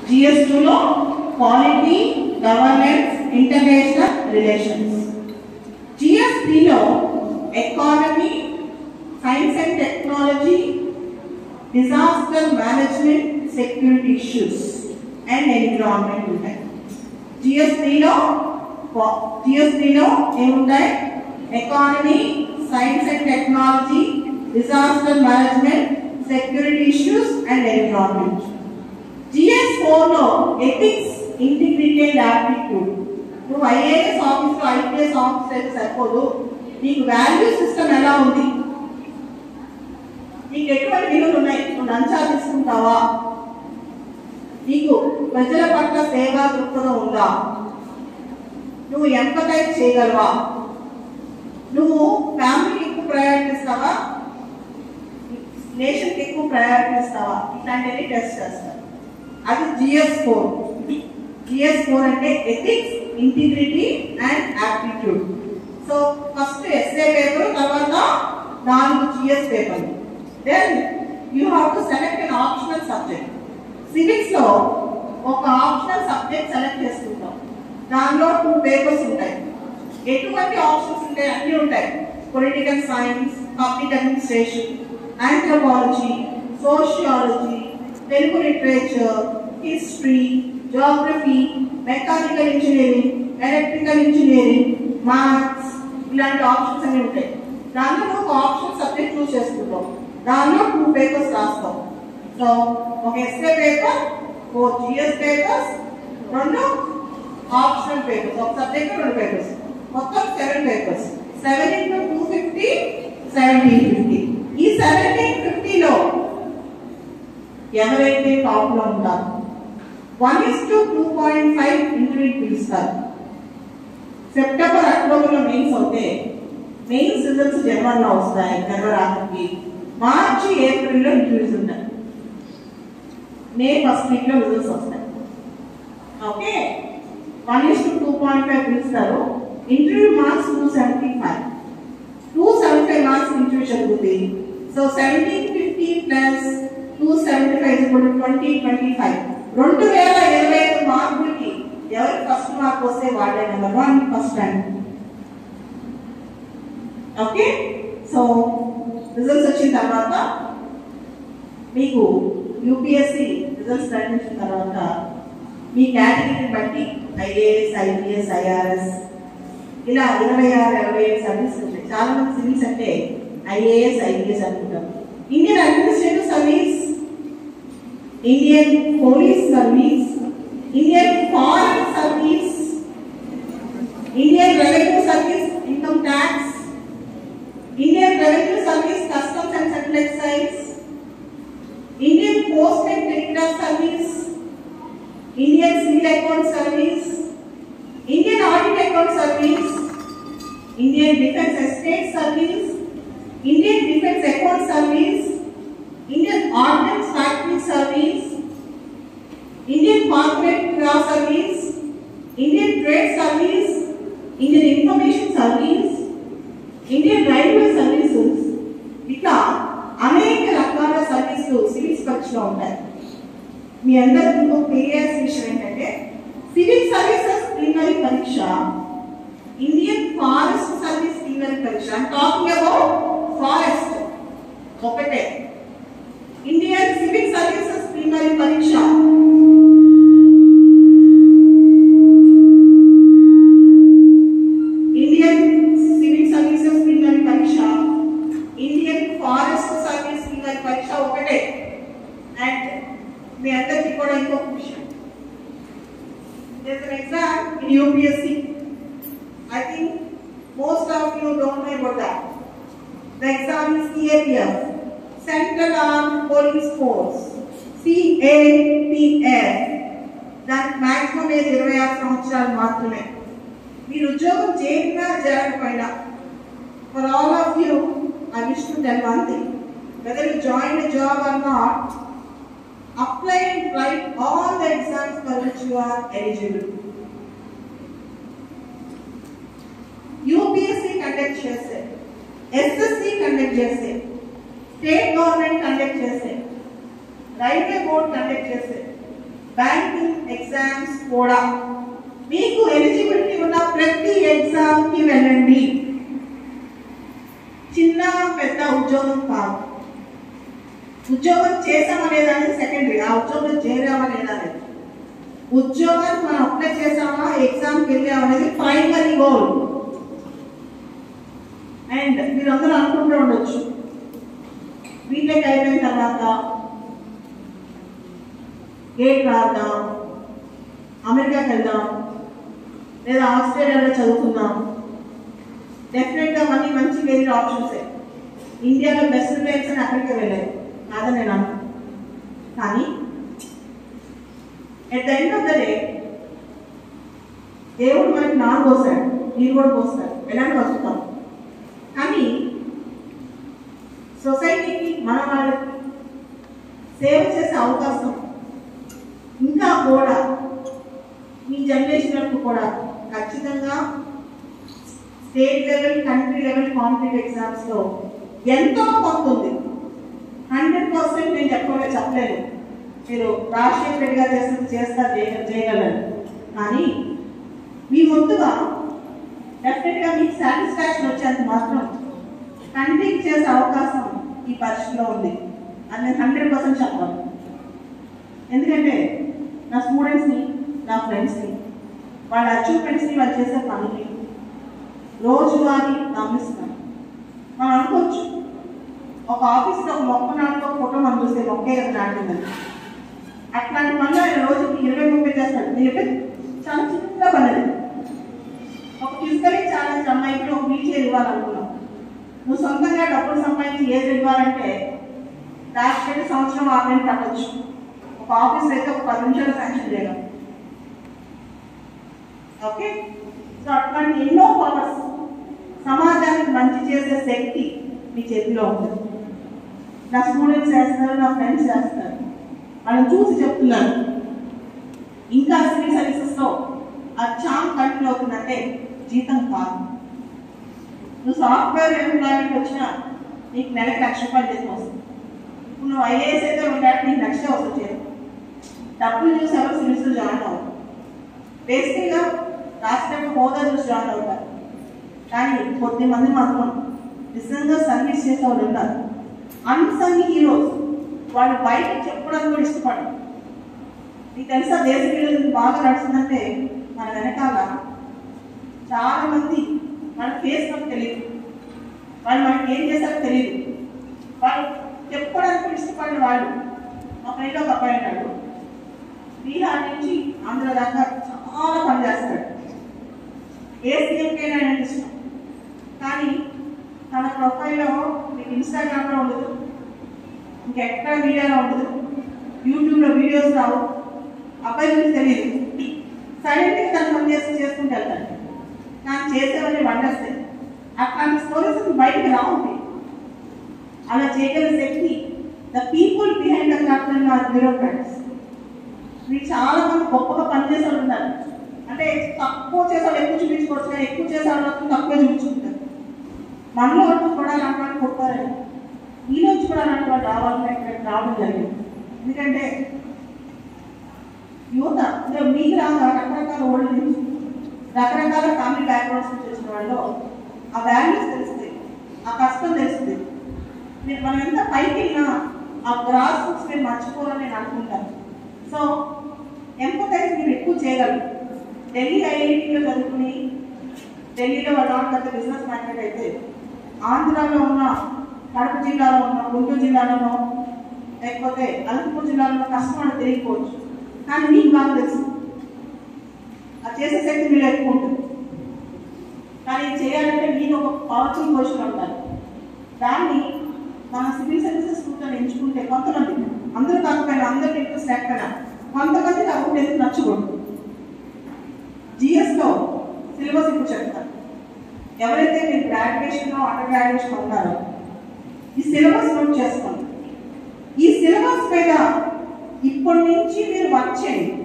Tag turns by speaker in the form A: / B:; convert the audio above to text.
A: GS టూలో quality governance international relations GS త్రీలో economy science and technology disaster management security issues and environment ఉంటాయి GS త్రీలో GS త్రీలో ఏముంటాయి economy science and technology disaster management security issues and environment GS ఫోర్లో ethics integrity and aptitude నువ్వు IAS ఆఫీస్లో IPS office అయితే సరిపోదు నీకు వాల్యూ సిస్టమ్ ఎలా ఉంది నీకు ఎటువంటి విలువలు ఉన్నాయి నువ్వు లంచా తీసుకుంటావా నీకు ప్రజల పట్ల సేవా దృక్పథం ఉందా నువ్వు ఎంపటైజ్ చేయగలవా నువ్వు ఫ్యామిలీకి ఎక్కువ ప్రయారిటీ ఇస్తావా నేషన్కి ఎక్కువ ప్రయారిటీ ఇస్తావా ఇట్లాంటివి టెస్ట్ చేస్తారు అది జిఎస్ ఫోర్ జిఎస్ ఫోర్ అంటే ethics integrity and aptitude so first SA paper తర్వాత నాలుగు GS paper then you have to select an optional subject civics లో ఒక ఆప్షనల్ సబ్జెక్ట్ సెలెక్ట్ చేసుకుంటాం దానిలో టూ పేపర్స్ ఉంటాయి ఎటువంటి ఆప్షన్స్ ఉంటాయి అన్ని ఉంటాయి political science public administration anthropology sociology Telugu literature history geography mechanical engineering electrical engineering maths ఇలాంటి ఆప్షన్స్ అన్ని ఉంటాయి దానిలో ఒక ఆప్షన్ సబ్జెక్ట్ చూస్ చేసుకుంటాం దానిలో టూ పేపర్స్ రాస్తాం సో ఒక SA paper four GS papers రెండు ఆప్షనల్ పేపర్స్ ఒక సబ్జెక్ట్ రెండు పేపర్స్ మొత్తం seven papers seven into two fifty seventeen fifty ఈ సెవెంటీన్ ఫిఫ్టీలో ఎవరైతే టాప్ లో ఉంటారు one is to two point five interview పిలుస్తారు సెప్టెంబర్ అక్టోబర్ లో మెయిన్స్ అవుతే మెయిన్స్ రిజల్ట్స్ జనవరిలో వస్తాయి జనవరి ఆఖరికి మార్చి ఏప్రిల్లో ఇంటర్వ్యూస్ ఉంటాయి మే ఫస్ట్ వీక్ లో రిజల్ట్స్ వస్తాయి okay one is to two point five పిలుస్తారు interview marks two seventy five two seventy five marks interview జరుగుతుంది so seventeen fifty plus two seventy five ఇప్పుడు ట్వంటీ ట్వంటీ ఫైవ్ రెండు వేల ఇరవై ఐదు మార్కులకి ఎవరికి ఫస్ట్ మార్క్ వస్తే వాళ్ళే number one first rank okay so results వచ్చిన తర్వాత మీకు యూపీఎస్సి రిజల్ట్స్ ప్రకటించిన తర్వాత మీ కేటగిరీని బట్టి ఐఏఎస్ ఐపీఎస్ ఐఆర్ఎస్ ఇలా ఇరవై ఆరు ఇరవై ఏడు సర్వీస్ ఉంటాయి చాలా మంది సివిల్స్ అంటే ఐఏఎస్ ఐపీఎస్ అనుకుంటారు Indian administrative service Indian police service Indian foreign service Indian revenue service income tax Indian revenue service customs and settle excise Indian post and telegraph service Indian civil account service Indian audit account service Indian defence estate service Indian defence account service Indian ordnance factory service Indian corporate law service Indian trade service Indian information service Indian railway services ఇట్లా అనేక రకాల సర్వీసులు civils పరీక్షలో ఉంటాయి మీ అందరికీ ఇంకొక తెలియాల్సిన విషయం ఏంటంటే సివిల్ సర్వీసెస్ ప్రిలిమినరీ పరీక్ష ఇండియన్ ఫారెస్ట్ సర్వీస్ ప్రిలిమినరీ పరీక్ష టాకింగ్ అబౌట్ ఫారెస్ట్ ఒకటే ఇండియన్ సివిల్ సర్వీసెస్ ప్రిలిమినరీ పరీక్ష ఇండియన్ సివిల్ సర్వీసెస్ ప్రిలిమినరీ పరీక్ష ఇండియన్ ఫారెస్ట్ సర్వీస్ ప్రిలిమినరీ పరీక్ష ఒకటే అండ్ మీ అందరికీ కూడా ఇంకొక విషయం There's an exam in UPSC. I think most of you don't know about that. The exam is CAPF, Central Armed Police Force, CAPF. దానికి maximum age ఇరవై ఆరు సంవత్సరాలు మాత్రమే మీరు ఉద్యోగం చేసినా జరగకపోయినా for all of you I wish to tell one thing whether you join a job or not apply and write all the exams for which you are eligible. UPSC conduct చేస్తే SSC conduct చేస్తే state government conduct చేస్తే railway board conduct చేస్తే banking exams కూడా మీకు eligibility ఉన్న ప్రతి exam కి వెళ్ళండి చిన్న పెద్ద ఉద్యోగం కాదు ఉద్యోగం చేసామా లేదా అనేది సెకండరీ ఆ ఉద్యోగం చేరామా లేదా అనేది ఉద్యోగానికి మనం అప్లై చేసామా ఎగ్జామ్కి వెళ్ళామా అనేది ప్రైమరీ గోల్ అండ్ మీరందరూ అనుకుంటూ ఉండొచ్చు బీటెక్ అయిపోయిన తర్వాత గేట్ రాద్దాం అమెరికాకి వెళ్దాం లేదా ఆస్ట్రేలియాలో చదువుకుందాం డెఫినెట్గా మనీ మంచి కెరీర్ ఆప్షన్సే ఇండియాలో బెస్ట్ ప్లేయర్స్ అని అక్కడికే వెళ్ళారు కాదని నేను అనుకుంటున్నాను కానీ at the end of the day దేవుడు మనకి నాలుగు పోసాడు నీరు కూడా పోస్తాడు ఎలాంటి బతుకుతాం కానీ సొసైటీకి మన వాళ్ళకి సేవ చేసే అవకాశం ఇంకా కూడా మీ జనరేషన్ వరకు కూడా ఖచ్చితంగా state level country level competitive exams లో ఎంతో కొంత ఉంది హండ్రెడ్ పర్సెంట్ నేను చెప్పలే చెప్పలేదు మీరు రాజశేఖర రెడ్డి గారు చేస్తుంది చేస్తారు చేయ- చేయగలరు కానీ మీ ముందుగా డెఫినెట్గా మీకు సాటిస్ఫాక్షన్ వచ్చేంత మాత్రం కంటిన్యూ చేసే అవకాశం ఈ పరిస్థితిలో ఉంది అది నేను హండ్రెడ్ పర్సెంట్ చెప్పాలి ఎందుకంటే నా స్టూడెంట్స్ని నా ఫ్రెండ్స్ని వాళ్ళ అచీవ్మెంట్స్ని వాళ్ళు చేసే పనులు రోజువారీ గమనిస్తున్నాను మనం అనుకోవచ్చు ఒక ఆఫీస్లో ఒక మొక్క నాటుకో ఫోటో మనం చూస్తే మొక్కే కదా నాటిందని అట్లాంటి పనులు ఆయన రోజుకి ఇరవై ముప్పై చేస్తాడు నేను చెప్పేది చాలా చిన్న పని అది ఒక ఫిజికలీ ఛాలెంజ్ అమ్మాయికి ఒక వీల్ చైర్ ఇవ్వాలనుకున్నాం నువ్వు సొంతంగా డబ్బులు సంపాదించి ఏది ఇవ్వాలంటే దాచిపెట్టి సంవత్సరం ఆరు నెలలు పట్టొచ్చు ఒక ఆఫీస్ అయితే ఒక పది నిమిషాలు శాంక్షన్ చేయడం ఓకే సో అట్లాంటి ఎన్నో పవర్స్ సమాజానికి మంచి చేసే శక్తి మీ చేతిలో ఉంటుంది నా స్టూడెంట్స్ చేస్తారు నా ఫ్రెండ్స్ చేస్తారు వాళ్ళని చూసి చెప్తున్నాను ఇంకా సివిల్ సర్వీసెస్లో ఆ ఛామ్ కంటిన్యూ అవుతుందంటే జీతం కాదు నువ్వు సాఫ్ట్వేర్ ఎంప్లాయ్మెంట్ వచ్చినా నీకు నెలకు లక్ష రూపాయలు జీతం వస్తుంది ఇప్పుడు నువ్వు ఐఏఎస్ అయితే ఉంటాడు నీకు లక్ష వస్తుంది జీతం డబ్బులు చూసి ఎవరు సివిల్స్లో జాయిన్ అవ్వరు బేసిక్గా రాష్ట్ర హోదా చూసి జాయిన్ అవుతారు కానీ కొద్ది మంది మాత్రం నిజంగా సర్వీస్ చేసే వాళ్ళు ఉన్నారు అన్సంగ్ హీరోస్ వాళ్ళు బయట చెప్పడానికి కూడా ఇష్టపడరు నీకు తెలుసా దేశ విలువలు బాగా నడుస్తుందంటే మన వెనకాల చాలా మంది మన ఫేస్ మనకు తెలియదు వాళ్ళు మనకి ఏం చేశారో తెలియదు వాళ్ళు చెప్పుకోవడానికి కూడా ఇష్టపడిన వాళ్ళు మా ఫ్రెండ్ ఒక అబ్బాయి ఉన్నాడు బీహార్ నుంచి ఆంధ్ర దాకా చాలా పని చేస్తాడు ఏ సీఎంకైనా ఆయన ఇష్టం కానీ తన ప్రొఫైల్లో మీకు ఇన్స్టాగ్రామ్లో ఉండదు ఇంకెక్కడ మీడియాలో ఉండదు యూట్యూబ్లో వీడియోస్ రావు అబ్బాయి గురించి తెలియదు సైలెంట్గా తను పని చేసి చేసుకుంటూ వెళ్తాడు కానీ చేసేవన్నీ వండర్సే అట్లాంటి స్టోరీస్ బయటకు రావుంది అలా చేయగల శక్తి the people behind the captain are bureaucrats మీరు చాలా మంది గొప్పగా పనిచేసే వాళ్ళు ఉన్నారు అంటే తక్కువ చేసేవాళ్ళు ఎక్కువ చూపించుకోవచ్చు కానీ ఎక్కువ చేసేవాళ్ళు మాత్రం తక్కువ చూపించుకుంటారు మనలో వరకు కూడా అలాంటి వాళ్ళు పుడతారని ఈ నుంచి కూడా అలాంటి వాళ్ళు రావాలని ఇక్కడికి రావడం జరిగింది ఎందుకంటే యువత అంటే మీకు రాక రకరకాల ఓల్డ్ నుంచి రకరకాల ఫ్యామిలీ బ్యాక్గ్రౌండ్స్ నుంచి వచ్చిన వాళ్ళు ఆ వాల్యూస్ తెలుస్తుంది ఆ కష్టం తెలుస్తుంది మీరు మనం ఎంత పైకి వెళ్ళినా ఆ గ్రాస్ రూట్స్ మీరు మర్చిపోవాలని నేను అనుకుంటాను సో ఎంపతైజ్ మీరు ఎక్కువ చేయగలరు ఢిల్లీ ఐఐటీలో చదువుకుని ఢిల్లీలో వాళ్ళు పెద్ద బిజినెస్ మ్యాగ్నెట్ అయితే ఆంధ్రాలో ఉన్న కడప జిల్లాలో ఉన్న గుంటూరు జిల్లాలోనో లేకపోతే అనంతపురం జిల్లాలో కష్టం అని తెలియకపోవచ్చు కానీ మీకు బాగా తెలుసు అది చేసే శక్తి మీరు ఎక్కువ ఉంటుంది కానీ ఇది చేయాలంటే మీరు ఒక పవర్ఫుల్ పొజిషన్ ఉంటారు దాన్ని మన సివిల్ సర్వీసెస్ స్కూల్లో ఎంచుకుంటే కొంతమంది అందరూ కాకపోయినా అందరికి ఇంట్రెస్ట్ లేకపోయినా కొంతమందికి ఆ రూట్ ఎందుకు నచ్చకూడదు జిఎస్లో సిలబస్ ఇప్పుడు చెప్తాను ఎవరైతే మీరు గ్రాడ్యుయేషన్లో అండర్ గ్రాడ్యుయేషన్ ఉన్నారో ఈ సిలబస్ నోట్ చేసుకోండి ఈ సిలబస్ మీద ఇప్పటి నుంచి మీరు వర్క్ చేయండి